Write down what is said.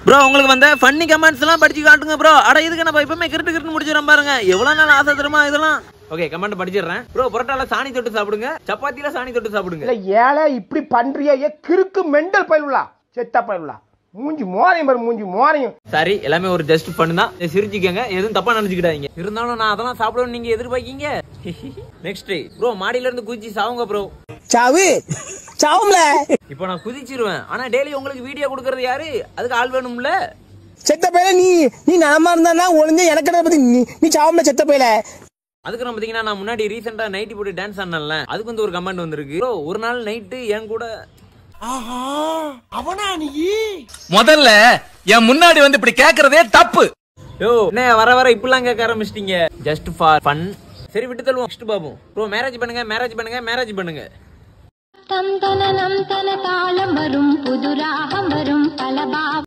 bro உங்களுக்கு வந்த funny comments எல்லாம் படிச்சு காட்டுங்க ப்ரோ அட இதுக்கு நம்ம இப்பவுமே கிரிட்டு கிரிட்டு முடிச்சிடறோம் பாருங்க எவ்வளவு நாள் ஆசை தருமா இதெல்லாம் ஓகே கமெண்ட் படிச்சிடுறேன் ப்ரோ பரோட்டால சாணி தொட்டு சாப்பிடுங்க சப்பாத்தில சாணி தொட்டு சாப்பிடுங்க இல்ல ஏழை இப்படி பண்றியா ஏ கிறுக்கு மெண்டல் பயிலுலா செத்த பயிலுலா மூஞ்சி மோரையும் பாரு மூஞ்சி மோரையும் சரி எல்லாமே ஒரு ஜஸ்ட் பண்ணு தான் இதை சிரிச்சுக்கங்க எதுவும் தப்பா நினைச்சுக்கிடாதீங்க இருந்தாலும் நான் அதெல்லாம் சாப்பிடுவேன் நீங்க எதிர்பார்க்கீங்க நெக்ஸ்ட் ப்ரோ மாடியில இருந்து குதிச்சு சாவுங்க ப்ரோ சாவு சாவும்ல இப்போ நான் குதிச்சிருவேன் ஆனா டெய்லி உங்களுக்கு வீடியோ கொடுக்கறது யாரு அதுக்கு ஆள் வேணும்ல செத்த பையல நீ நீ நலமா இருந்தா ஒளிஞ்ச எனக்கு பத்தி நீ நீ சாவும்ல செத்த பையல அதுக்கு நான் பாத்தீங்கன்னா நான் முன்னாடி ரீசெண்டா நைட்டி போட்டு டான்ஸ் ஆனல அதுக்கு வந்து ஒரு கமெண்ட் வந்திருக்கு ப்ரோ ஒரு நாள் நைட்டு என் கூட முதல்ல என் முன்னாடி வந்து இப்படி கேக்குறதே தப்பு யோ என்ன வர வர இப்படிலாம் கேட்க ஆரம்பிச்சிட்டீங்க ஜஸ்ட் ஃபார் ஃபன் சரி விட்டு தள்ளுவோம் நெக்ஸ்ட் பாப்போம் ப்ரோ மேரேஜ் பண்ணுங்க மேரேஜ் பண்ணுங்க மேரேஜ் பண்ணுங்க தம் தன நம் தன தாளம் வரும் புது ராகம் வரும் பல பாவ